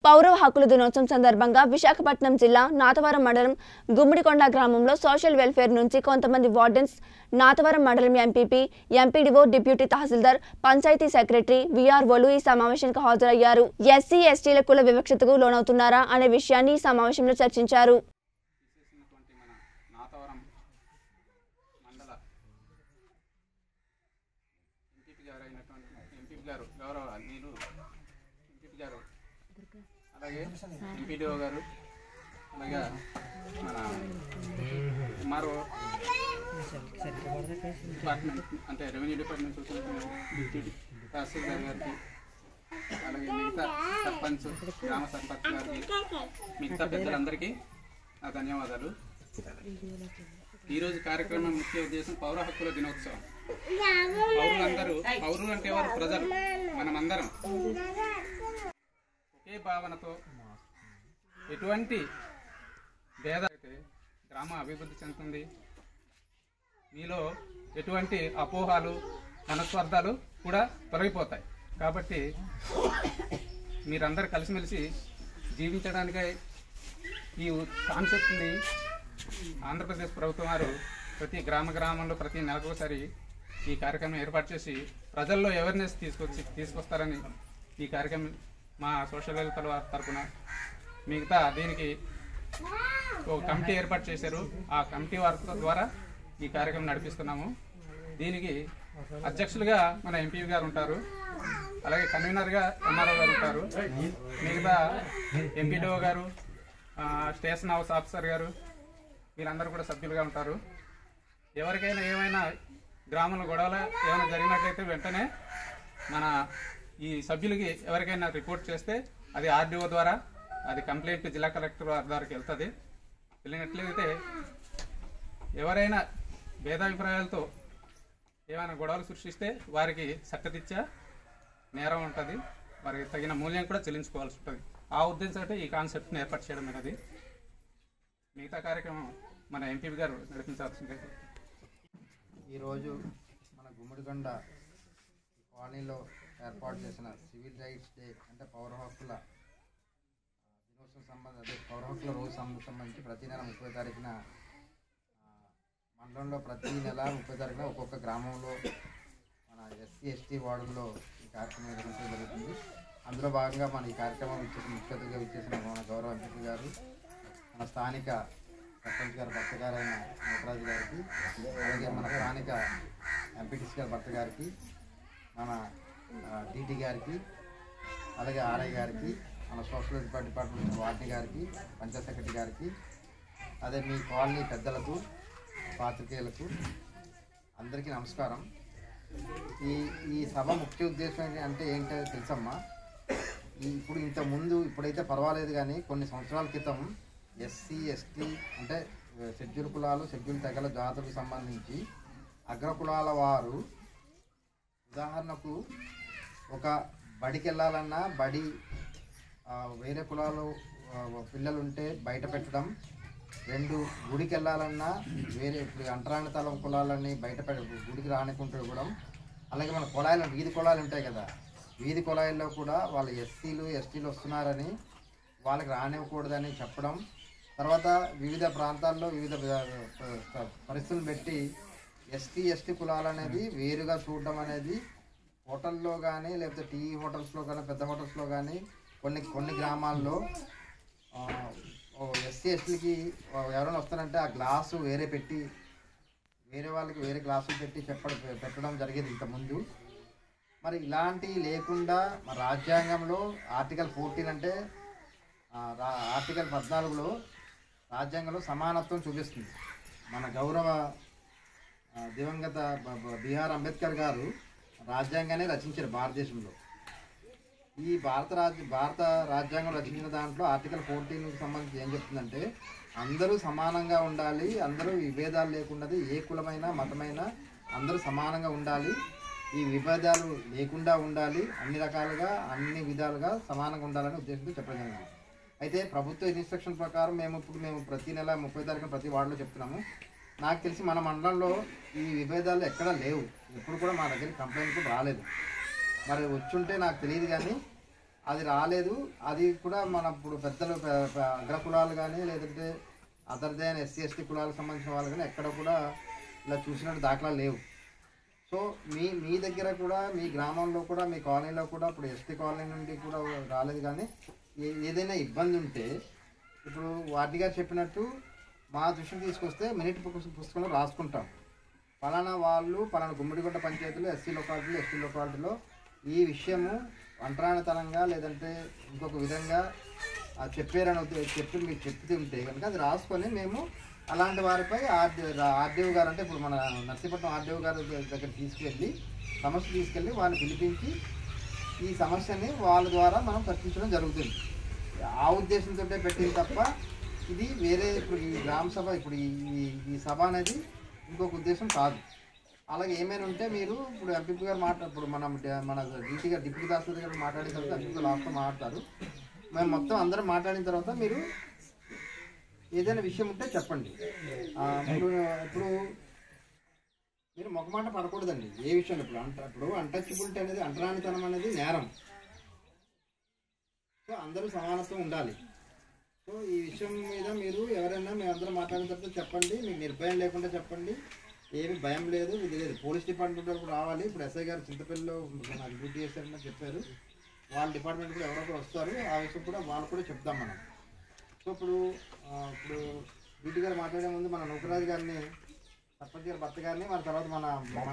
పౌర హక్కుల దినోత్సవం సందర్భంగా విశాఖపట్నం జిల్లా నాతవరం మండలం గుమ్మిడికొండ గ్రామంలో సోషల్ వెల్ఫేర్ నుంచి కొంతమంది వార్డెన్స్ నాతవరం మండలం MPP MPDO deputy tahsildar panchayat secretary వీఆర్ఓలు ఈ సమావేశానికి హాజరయ్యారు ఎస్సీ ఎస్టీల కుల వివక్షతకు లోనవుతున్నారా అనే విషయాన్ని ఈ సమావేశంలో చర్చించారు తీసేసినటువంటి మన నాతవరం మండల ఎంపీపీ గారు అయినటువంటి ఎంపీపీ గారు గౌరవ నీలు ఎంపీపీ గారు అలాగే ఎంపీడీఓ గారు అలాగే మన ఎంఆర్ఓ డిపార్ట్మెంట్ అంటే రెవెన్యూ డిపార్ట్మెంట్ చూసినటువంటి డిప్యూటీ తహసీల్దార్ గారికి అలాగే మిగతా సర్పంచ్ గ్రామ సర్పంచ్ గారికి మిగతా పెద్దలందరికీ నా ధన్యవాదాలు ఈరోజు కార్యక్రమం ముఖ్య ఉద్దేశం పౌర హక్కుల దినోత్సవం పౌరులందరూ పౌరులు అంటే ఎవరు ప్రజలు మనమందరం ఒకే భావనతో ఎటువంటి భేద అయితే గ్రామం అభివృద్ధి చెందుతుంది మీలో ఎటువంటి అపోహాలు మనస్వార్థాలు కూడా తొలగిపోతాయి కాబట్టి మీరందరూ కలిసిమెలిసి జీవించడానికై ఈ కాన్సెప్ట్ని ఆంధ్రప్రదేశ్ ప్రభుత్వం వారు ప్రతి గ్రామ గ్రామంలో ప్రతి నెలకు ఒకసారి ఈ కార్యక్రమం ఏర్పాటు చేసి ప్రజల్లో అవేర్నెస్ తీసుకొచ్చి తీసుకొస్తారని ఈ కార్యక్రమం మా సోషల్ వెల్ఫేర్ వారి తరఫున మిగతా దీనికి ఒక కమిటీ ఏర్పాటు చేశారు ఆ కమిటీ వారి ద్వారా ఈ కార్యక్రమం నడిపిస్తున్నాము దీనికి అధ్యక్షులుగా మన ఎంపీ గారు ఉంటారు అలాగే కన్వీనర్గా ఎంఆర్ఓ గారు ఉంటారు మిగతా ఎంపీడీఓ గారు ఆ, స్టేషన్ హౌస్ ఆఫీసర్ గారు వీళ్ళందరూ కూడా సభ్యులుగా ఉంటారు ఎవరికైనా ఏమైనా గ్రామంలో గొడవలు ఏమైనా జరిగినట్లయితే వెంటనే మన ఈ సభ్యులకి ఎవరికైనా రిపోర్ట్ చేస్తే అది ఆర్డీఓ ద్వారా అది కంప్లైంట్ జిల్లా కలెక్టర్ వారి ద్వారాకి వెళ్తుంది వెళ్ళినట్లయితే ఎవరైనా భేదాభిప్రాయాలతో ఏమైనా గొడవలు సృష్టిస్తే వారికి చట్టదిచ్చా నేరం ఉంటుంది వారికి తగిన మూల్యం కూడా చెల్లించుకోవాల్సి ఉంటుంది ఆ ఉద్దేశంతో ఈ కాన్సెప్ట్ని ఏర్పాటు చేయడం అనేది మిగతా కార్యక్రమం మన ఎంపీ గారు నడిపించాల్సిందే ఈరోజు మన గుమ్మడికొండ కాలనీలో ఏర్పాటు చేసిన సివిల్ రైట్స్ డే అంటే పౌర హక్కుల ఆ, దినోత్సవం సంబంధ అదే పౌర హక్కుల రోజు సం- సంబంధించి ప్రతి నెల ముప్పై తారీఖున ఆ, మండలంలో ప్రతి నెల ముప్పై తారీఖున ఒక్కొక్క గ్రామంలో మన ఎస్సీ ఎస్టీ వార్డుల్లో ఈ కార్యక్రమం నిర్వహించడం జరుగుతుంది అందులో భాగంగా మన ఈ కార్యక్రమం ఇచ్చేసిన ముఖ్య అతిథిగా ఇచ్చేసిన మన గౌరవ ఎంపీ గారు మన స్థానిక సర్పంచ్ గారి భర్త గారైన నటరాజు గారికి అలాగే మన స్థానిక ఎంపీటీసీ గారి భర్త గారికి మన డీటీ గారికి అలాగే ఆర్ఐ గారికి మన సోషల్ వెల్ఫేర్ డిపార్ట్మెంట్ వార్డీ గారికి పంచాయత్ సెక్రటరీ గారికి అదే మీ కాలనీ పెద్దలకు పాత్రికేయులకు అందరికీ నమస్కారం ఈ ఈ సభ ముఖ్య ఉద్దేశం ఏంటి అంటే ఏంటో తెలుసమ్మా ఈ ఇప్పుడు ఇంత ముందు ఇప్పుడైతే పర్వాలేదు కానీ కొన్ని సంవత్సరాల క్రితం ఎస్సీ ఎస్టీ అంటే షెడ్యూల్ కులాలు షెడ్యూల్ తెగల జాతులకు సంబంధించి అగ్ర కులాల వారు ఉదాహరణకు ఒక బడికి వెళ్ళాలన్నా బడి ఆ, వేరే కులాలు ఆ, పిల్లలుంటే బయట పెట్టడం రెండు గుడికి వెళ్ళాలన్నా వేరే ఇప్పుడు అంటరాని తలం కులాలని బయట పె గుడికి రానికుంటూ ఇవ్వడం అలాగే మన కుళాయిలు వీధి కుళాయిలు ఉంటాయి కదా వీధి కుళాయిల్లో కూడా వాళ్ళు ఎస్సీలు ఎస్టీలు వస్తున్నారని వాళ్ళకి రానివ్వకూడదని చెప్పడం తర్వాత వివిధ ప్రాంతాల్లో వివిధ ప- ప- పరిస్థితులను పెట్టి ఎస్టీ ఎస్టీ కులాలు అనేది వేరుగా చూడడం అనేది హోటల్లో కానీ లేకపోతే టీ హోటల్స్లో కానీ పెద్ద హోటల్స్లో కానీ కొన్ని కొన్ని గ్రామాల్లో ఎస్సీ ఎస్టీలకి ఎవరైనా వస్తారంటే ఆ గ్లాసు వేరే పెట్టి వేరే వాళ్ళకి వేరే గ్లాసులు పెట్టి చెప్పడం పెట్టడం జరిగేది ఇంతకుముందు మరి ఇలాంటివి లేకుండా మన రాజ్యాంగంలో ఆర్టికల్ ఫోర్టీన్ అంటే ఆ, రా- ఆర్టికల్ పద్నాలుగులో రాజ్యాంగంలో సమానత్వం చూపిస్తుంది మన గౌరవ ఆ, దివంగత బ- బ- బిఆర్ అంబేద్కర్ గారు రాజ్యాంగాన్ని రచించారు భారతదేశంలో ఈ భారత రాజ్య భారత రాజ్యాంగం రచించిన దాంట్లో ఆర్టికల్ ఫోర్టీన్కి సంబంధించి ఏం చెప్తుందంటే అందరూ సమానంగా ఉండాలి అందరూ విభేదాలు లేకుండా ఏ కులమైనా మతమైనా అందరూ సమానంగా ఉండాలి ఈ విభేదాలు లేకుండా ఉండాలి అన్ని రకాలుగా అన్ని విధాలుగా సమానంగా ఉండాలని ఉద్దేశంతో చెప్పడం జరిగింది అయితే ప్రభుత్వ ఇన్స్ట్రక్షన్ ప్రకారం మేము ఇప్పుడు మేము ప్రతి నెల ముప్పై తారీఖున ప్రతి వార్డులో చెప్తున్నాము నాకు తెలిసి మన మండలంలో ఈ విభేదాలు ఎక్కడా లేవు ఎప్పుడు కూడా మా దగ్గర కంప్లైంట్ కూడా రాలేదు మరి వచ్చుంటే నాకు తెలియదు కానీ అది రాలేదు అది కూడా మన ఇప్పుడు పెద్దలు పె- పె- అగ్ర కులాలు కానీ లేదంటే అదర్ దాన్ ఎస్సీ ఎస్టీ కులాలకు సంబంధించిన వాళ్ళు కానీ ఎక్కడ కూడా ఇలా చూసినట్టు దాఖలాలు లేవు సో మీ మీ దగ్గర కూడా మీ గ్రామంలో కూడా మీ కాలనీలో కూడా ఇప్పుడు ఎస్టీ కాలనీ నుండి కూడా రాలేదు కానీ ఏ- ఏదైనా ఇబ్బంది ఉంటే ఇప్పుడు వాటి గారు చెప్పినట్టు మా దృష్టికి తీసుకొస్తే మినిట్ పుస్తకం- పుస్తకంలో రాసుకుంటాం పలానా వాళ్ళు పలానా గుమ్మడిగుంట పంచాయతీలో ఎస్సీ లొకాలిటీలో ఎస్టీ లొకాలిటీలో ఈ విషయము అంటరానితనంగా లేదంటే ఇంకొక విధంగా ఆ చెప్పారని ఉద్దే- చెప్పి మీకు చెప్తూ ఉంటే కనుక అది రాసుకొని మేము అలాంటి వారిపై ఆర్డీ ఆర్డీఓ గారు అంటే ఇప్పుడు మన నర్సీపట్నం ఆర్డీఓ గారి దగ్గర తీసుకెళ్ళి సమస్య తీసుకెళ్ళి వారిని పిలిపించి ఈ సమస్యని వాళ్ళ ద్వారా మనం చర్చించడం జరుగుతుంది ఆ ఉద్దేశంతో పెట్టింది తప్ప ఇది వేరే ఇప్పుడు ఈ గ్రామ సభ ఇప్పుడు ఈ ఈ- ఈ సభ అనేది ఇంకొక ఉద్దేశం కాదు అలాగే ఏమైనా ఉంటే మీరు ఇప్పుడు ఎంపీ గారు మాట్లా ఇప్పుడు మనం డ- మన డీటీ గారు డిప్యూటీ తహసీల్దార్ గారు మాట్లాడిన తర్వాత ఎంపీ గారు లాస్ట్లో మాట్లాడతారు మేము మొత్తం అందరం మాట్లాడిన తర్వాత మీరు ఏదైనా విషయం ఉంటే చెప్పండి ఆ, ఇప్పుడు ఇప్పుడు మీరు మొకమాట పడకూడదండి ఏ విషయంలో ఇప్పుడు అంట ఇప్పుడు అన్టచబిలిటీ అనేది అంటరానితనం అనేది నేరం సో అందరూ సమానత్వం ఉండాలి సో ఈ విషయం మీద మీరు ఎవరైనా మేము అందరం మాట్లాడిన తర్వాత చెప్పండి మీకు నిర్భయం లేకుండా చెప్పండి ఏమి భయం లేదు ఇది లేదు పోలీస్ డిపార్ట్మెంట్ వాళ్ళు కూడా రావాలి ఇప్పుడు ఎస్ఐ గారు చింతపల్లిలో నాకు డ్యూటీ చేశారని చెప్పారు వాళ్ళ డిపార్ట్మెంట్ కూడా ఎవరో ఒకరు వస్తారు ఆ విషయం కూడా వాళ్ళు కూడా చెప్దాం మనం సో ఇప్పుడు ఆ, ఇప్పుడు డ్యూటీ గారు మాట్లాడే ముందు మన నౌకరాజు గారిని సర్పంచ్ గారి భర్త గారిని మన తర్వాత మన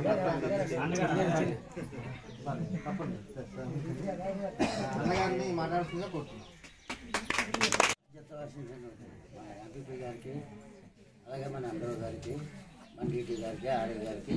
సారీ, తప్పండి అన్నగారిని మాట్లాడుతుందిగా కోరుతున్నాం మన ఎంపీపీ గారికి అలాగే మన అందరూ గారికి మన డీటీ గారికి ఆర్ఏ గారికి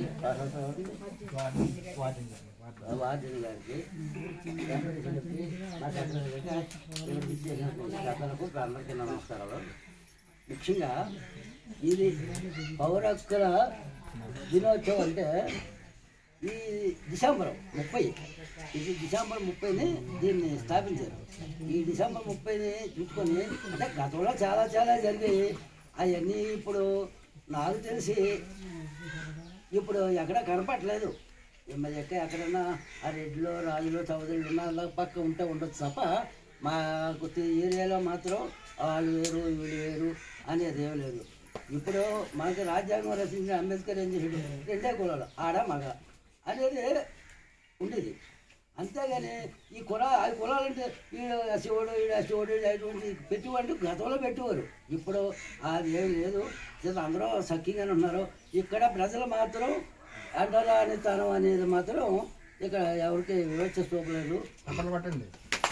వార్డెన్ గారికి ఎంపీటీసీలకి, మా సెక్రటరీ గారికి, వీళ్ళకి ఇచ్చేసినటువంటి పెద్దలకు అందరికీ నా నమస్కారాలు ముఖ్యంగా ఇది పౌర హక్కుల దినోత్సవం అంటే ఈ డిసెంబర్ ముప్పై ఇది డిసెంబర్ ముప్పైని దీన్ని స్థాపించారు ఈ డిసెంబర్ ముప్పైని చూసుకొని అంటే గతంలో చాలా చాలా జరిగాయి అవన్నీ ఇప్పుడు నాకు తెలిసి ఇప్పుడు ఎక్కడ కనపట్లేదు మరి ఎక్కడ ఎక్కడన్నా ఆ రెడ్డిలో రాజులో చౌదరిలో ఉన్న అలా పక్క ఉంటే ఉండొచ్చు తప్ప మా కొద్ది ఏరియాలో మాత్రం వాళ్ళు వేరు వీళ్ళు వేరు అనేది ఏం లేదు ఇప్పుడు మనకి రాజ్యాంగం రచించిన అంబేద్కర్ ఏం చేసాడు రెండే కులాలు ఆడ మగ అనేది ఉండేది అంతేగాని ఈ కుల ఆ కులాలంటే వీడు శివుడు వీడు శివుడు అటువంటి పెట్టేవాళ్ళు గతంలో పెట్టేవారు ఇప్పుడు అది ఏం లేదు జస్ట్ అందరూ సఖ్యంగానే ఉన్నారు ఇక్కడ ప్రజలు మాత్రం అంటరానితనం అనేది మాత్రం ఇక్కడ ఎవరికి వివక్ష చూపలేదు పట్టండి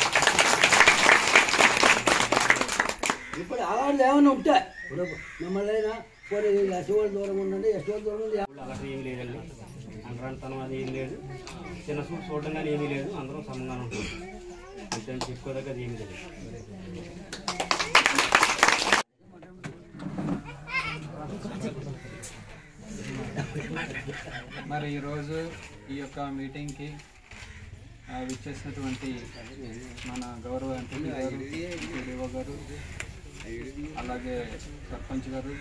ఇప్పుడు అలాంటివి ఏమైనా ఉంటాయి ఇప్పుడు మిమ్మల్ని అయినా పోనీ ఎస్టోల్ దూరం ఉండండి ఎస్టోల్ దూరం ఉంది ఊళ్ళో అలాంటి ఏమీ లేదండి అంటరానితనం అది ఏమీ లేదు చిన్న చూపు చూడడం కానీ ఏమీ లేదు అందరం సమంగానే ఉంటాం అంతే అని చెప్పుకోదగ్గ అది ఏమీ లేదు మరి ఈరోజు ఈ యొక్క మీటింగ్కి ఆ, విచ్చేసినటువంటి మన గౌరవ ఎంపీ గారు PDO గారు అలాగే సర్పంచ్ గారు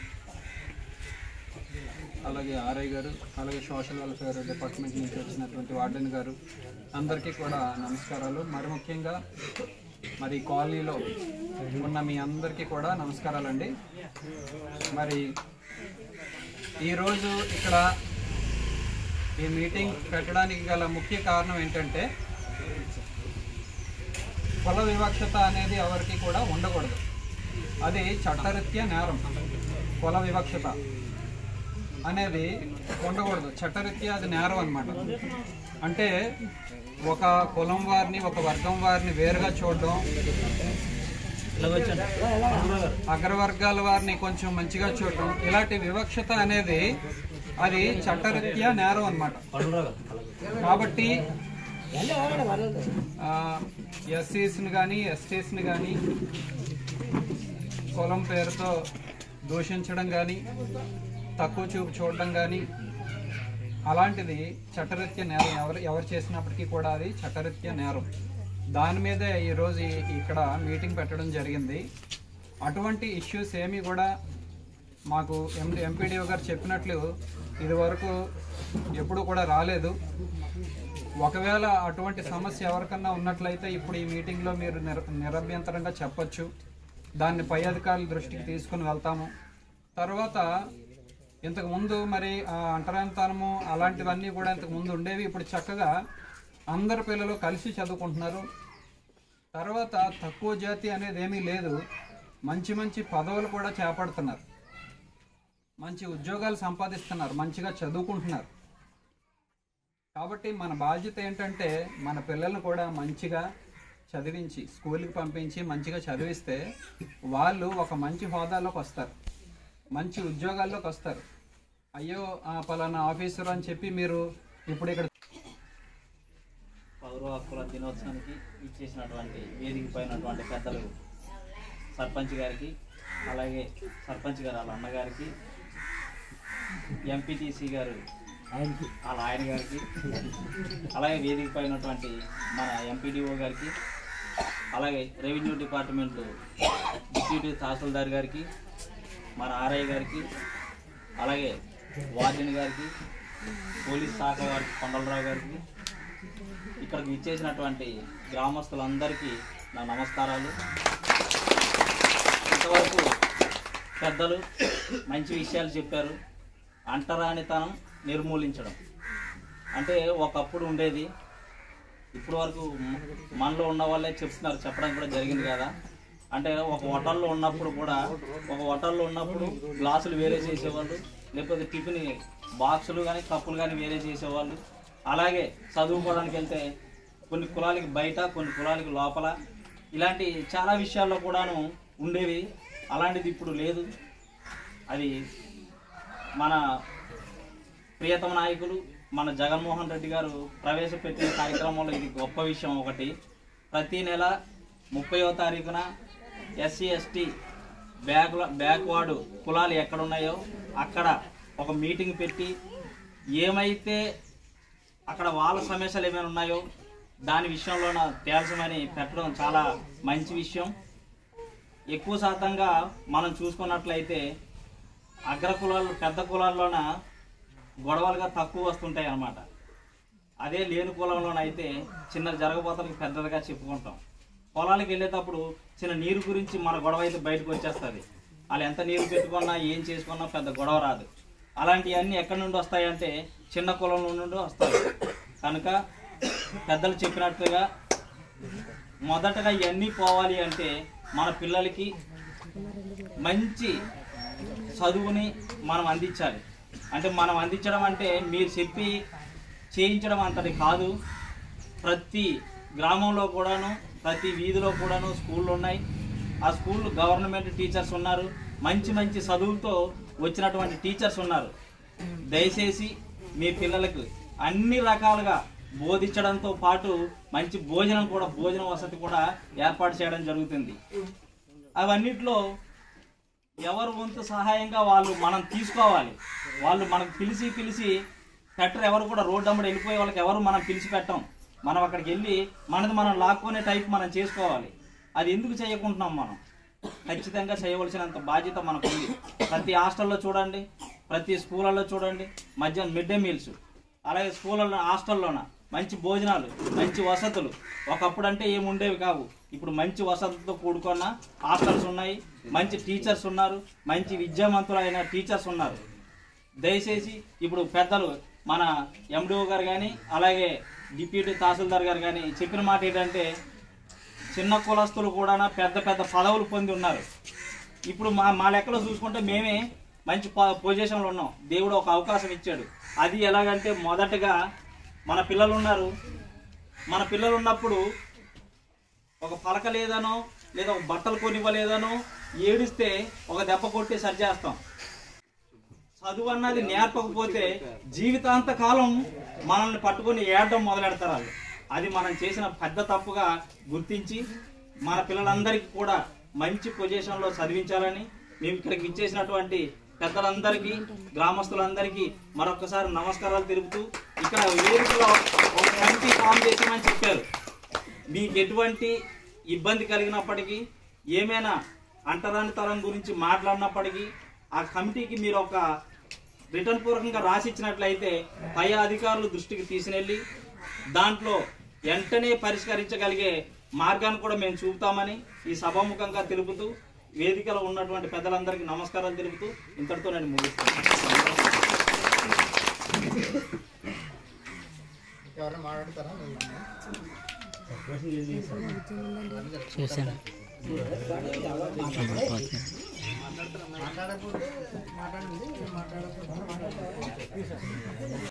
అలాగే ఆర్ఐ గారు అలాగే సోషల్ వెల్ఫేర్ డిపార్ట్మెంట్ నుంచి వచ్చినటువంటి వార్డెన్ గారు అందరికీ కూడా నమస్కారాలు మరి ముఖ్యంగా మరి ఈ కాలనీలో ఉన్న మీ అందరికీ కూడా నమస్కారాలండి మరి ఈరోజు ఇక్కడ ఈ మీటింగ్ పెట్టడానికి గల ముఖ్య కారణం ఏంటంటే కుల వివక్షత అనేది ఎవరికి కూడా ఉండకూడదు అది చట్టరీత్యా నేరం కుల వివక్షత అనేది ఉండకూడదు చట్టరీత్యా అది నేరం అన్నమాట అంటే ఒక కులం వారిని ఒక వర్గం వారిని వేరుగా చూడడం అగ్రవర్గాల వారిని కొంచెం మంచిగా చూడటం ఇలాంటి వివక్షత అనేది అది చట్టరీత్యా నేరం అన్నమాట కాబట్టి ఎస్సీస్ని కానీ ఎస్టీస్ని కానీ కులం పేరుతో దూషించడం కానీ తక్కువ చూపు చూడడం కానీ అలాంటిది చట్టరీత్యా నేరం ఎవరు ఎవరు చేసినప్పటికీ కూడా అది చట్టరీత్యా నేరం దాని మీదే ఈరోజు ఈ- ఇక్కడ మీటింగ్ పెట్టడం జరిగింది అటువంటి ఇష్యూస్ ఏమీ కూడా మాకు ఎం ఎంపీడీఓ గారు చెప్పినట్లు ఇది వరకు ఎప్పుడు కూడా రాలేదు ఒకవేళ అటువంటి సమస్య ఎవరికన్నా ఉన్నట్లయితే ఇప్పుడు ఈ మీటింగ్లో మీరు నిర నిరభ్యంతరంగా చెప్పొచ్చు దాన్ని పై అధికారుల దృష్టికి తీసుకుని వెళ్తాము తర్వాత ఇంతకు ముందు మరి ఆ అంటరాంతనము అలాంటివన్నీ కూడా ఇంతకు ముందు ఉండేవి ఇప్పుడు చక్కగా అందరు పిల్లలు కలిసి చదువుకుంటున్నారు తర్వాత తక్కువ జాతి అనేది ఏమీ లేదు మంచి మంచి పదవులు కూడా చేపడుతున్నారు మంచి ఉద్యోగాలు సంపాదిస్తున్నారు మంచిగా చదువుకుంటున్నారు కాబట్టి మన బాధ్యత ఏంటంటే మన పిల్లల్ని కూడా మంచిగా చదివించి స్కూల్కి పంపించి మంచిగా చదివిస్తే వాళ్ళు ఒక మంచి హోదాలోకి వస్తారు మంచి ఉద్యోగాల్లోకి వస్తారు అయ్యో ఆ పలానా ఆఫీసర్ అని చెప్పి మీరు ఇప్పుడు ఇక్కడ పౌర హక్కుల దినోత్సవానికి ఇచ్చేసినటువంటి వేదిక పైనటువంటి పెద్దలు సర్పంచ్ గారికి అలాగే సర్పంచ్ గారు వాళ్ళ అన్నగారికి ఎంపీటీసీ గారు వాళ్ళ ఆయన గారికి అలాగే వేదిక పైనటువంటి మన ఎంపీడీఓ గారికి అలాగే రెవెన్యూ డిపార్ట్మెంట్ డిప్యూటీ తహసీల్దార్ గారికి మన ఆర్ఐ గారికి అలాగే వార్డెన్ గారికి పోలీస్ శాఖ వారికి కొండలరావు గారికి ఇక్కడికి ఇచ్చేసినటువంటి గ్రామస్తులందరికీ నా నమస్కారాలు ఇంతవరకు పెద్దలు మంచి విషయాలు చెప్పారు అంటరానితనం నిర్మూలించడం అంటే ఒకప్పుడు ఉండేది ఇప్పుడు వరకు మ- మనలో ఉన్న వాళ్ళే చెప్తున్నారు చెప్పడం కూడా జరిగింది కదా అంటే ఒక హోటల్లో ఉన్నప్పుడు కూడా ఒక హోటల్లో ఉన్నప్పుడు గ్లాసులు వేరే చేసేవాళ్ళు లేకపోతే టిఫిన్ బాక్సులు కానీ కప్పులు కానీ వేరే చేసేవాళ్ళు అలాగే చదువుకోవడానికి వెళ్తే కొన్ని కులాలకి బయట కొన్ని కులాలకి లోపల ఇలాంటి చాలా విషయాల్లో కూడాను ఉండేవి అలాంటిది ఇప్పుడు లేదు అది మన ప్రియతమ నాయకులు మన జగన్మోహన్ రెడ్డి గారు ప్రవేశపెట్టిన కార్యక్రమంలో ఇది గొప్ప విషయం ఒకటి ప్రతి నెల ముప్పయో తారీఖున ఎస్సీ ఎస్టీ బ్యాక్ బ్యాక్వర్డ్ కులాలు ఎక్కడ ఉన్నాయో అక్కడ ఒక మీటింగ్ పెట్టి ఏమైతే అక్కడ వాళ్ళ సమస్యలు ఏమైనా ఉన్నాయో దాని విషయంలోన తేల్చమని పెట్టడం చాలా మంచి విషయం ఎక్కువ శాతంగా మనం చూసుకున్నట్లయితే అగ్ర కులాలు పెద్ద కులాల్లోన గొడవలుగా తక్కువ వస్తుంటాయి అన్నమాట అదే లేని కులంలోనైతే చిన్న జరగబోతలకు పెద్దదిగా చెప్పుకుంటాం పొలాలకు వెళ్ళేటప్పుడు చిన్న నీరు గురించి మన గొడవ అయితే బయటకు వచ్చేస్తుంది వాళ్ళు ఎంత నీరు పెట్టుకున్నా ఏం చేసుకున్నా పెద్ద గొడవ రాదు అలాంటివన్నీ ఎక్కడి నుండి వస్తాయంటే చిన్న కులం నుండి వస్తాయి కనుక పెద్దలు చెప్పినట్టుగా మొదటగా ఇవన్నీ పోవాలి అంటే మన పిల్లలకి మంచి చదువుని మనం అందించాలి అంటే మనం అందించడం అంటే మీరు చెప్పి చేయించడం అంతటి కాదు ప్రతి గ్రామంలో కూడాను ప్రతి వీధిలో కూడాను స్కూళ్ళు ఉన్నాయి ఆ స్కూల్ గవర్నమెంట్ టీచర్స్ ఉన్నారు మంచి మంచి చదువులతో వచ్చినటువంటి టీచర్స్ ఉన్నారు దయచేసి మీ పిల్లలకు అన్ని రకాలుగా బోధించడంతో పాటు మంచి భోజనం కూడా భోజన వసతి కూడా ఏర్పాటు చేయడం జరుగుతుంది అవన్నిట్లో ఎవరు వంతు సహాయంగా వాళ్ళు మనం తీసుకోవాలి వాళ్ళు మనకు పిలిచి పిలిచి పెట్టరు ఎవరు కూడా రోడ్డు అమ్మడి వెళ్ళిపోయే వాళ్ళకి ఎవరు మనం పిలిచి పెట్టం మనం అక్కడికి వెళ్ళి మనది మనం లాక్కునే టైప్ మనం చేసుకోవాలి అది ఎందుకు చేయకుంటున్నాం మనం ఖచ్చితంగా చేయవలసినంత బాధ్యత మనకు ఉంది ప్రతి హాస్టల్లో చూడండి ప్రతి స్కూళ్ళల్లో చూడండి మధ్యాహ్నం మిడ్ డే మీల్స్ అలాగే స్కూళ్ళలో హాస్టల్లోన మంచి భోజనాలు మంచి వసతులు ఒకప్పుడు అంటే ఏమి ఉండేవి కావు ఇప్పుడు మంచి వసతులతో కూడుకున్న హాస్టల్స్ ఉన్నాయి మంచి టీచర్స్ ఉన్నారు మంచి విద్యావంతులైన టీచర్స్ ఉన్నారు దయచేసి ఇప్పుడు పెద్దలు మన ఎండిఓ గారు కానీ అలాగే డిప్యూటీ తహసీల్దార్ గారు కానీ చెప్పిన మాట ఏంటంటే చిన్న కులస్తులు కూడా పెద్ద పెద్ద పదవులు పొంది ఉన్నారు ఇప్పుడు మా మా లెక్కలో చూసుకుంటే మేమే మంచి పొ- పొజిషన్లో ఉన్నాం దేవుడు ఒక అవకాశం ఇచ్చాడు అది ఎలాగంటే మొదటగా మన పిల్లలు ఉన్నారు మన పిల్లలు ఉన్నప్పుడు ఒక పలక లేదనో లేదా ఒక బట్టలు కొనివ్వలేదనో ఏడిస్తే ఒక దెబ్బ కొట్టి సరి చేస్తాం చదువు అన్నది నేర్పకపోతే జీవితాంత కాలం మనల్ని పట్టుకొని ఏడడం మొదలెడతారు వాళ్ళు అది మనం చేసిన పెద్ద తప్పుగా గుర్తించి మన పిల్లలందరికీ కూడా మంచి పొజిషన్లో చదివించాలని మేము ఇక్కడికి ఇచ్చేసినటువంటి పెద్దలందరికీ గ్రామస్తులందరికీ మరొకసారి నమస్కారాలు తెలుపుతూ ఇక్కడ వేదికలో ఒక కమిటీ ఫామ్ చేసామని చెప్పారు మీకు ఎటువంటి ఇబ్బంది కలిగినప్పటికీ ఏమైనా అంటరాని తరం గురించి మాట్లాడినప్పటికీ ఆ కమిటీకి మీరు ఒక రిటర్న్ పూర్వకంగా రాసి ఇచ్చినట్లయితే పై అధికారుల దృష్టికి తీసుకెళ్ళి దాంట్లో వెంటనే పరిష్కరించగలిగే మార్గాన్ని కూడా మేము చూపుతామని ఈ సభాముఖంగా తెలుపుతూ వేదికలో ఉన్నటువంటి పెద్దలందరికీ నమస్కారాలు తెలుపుతూ ఇంతటితో నేను ముగిస్తాను ఎవరైనా మాట్లాడతారా మాట్లాడకూడదు మాట్లాడండి మాట్లాడకూడదు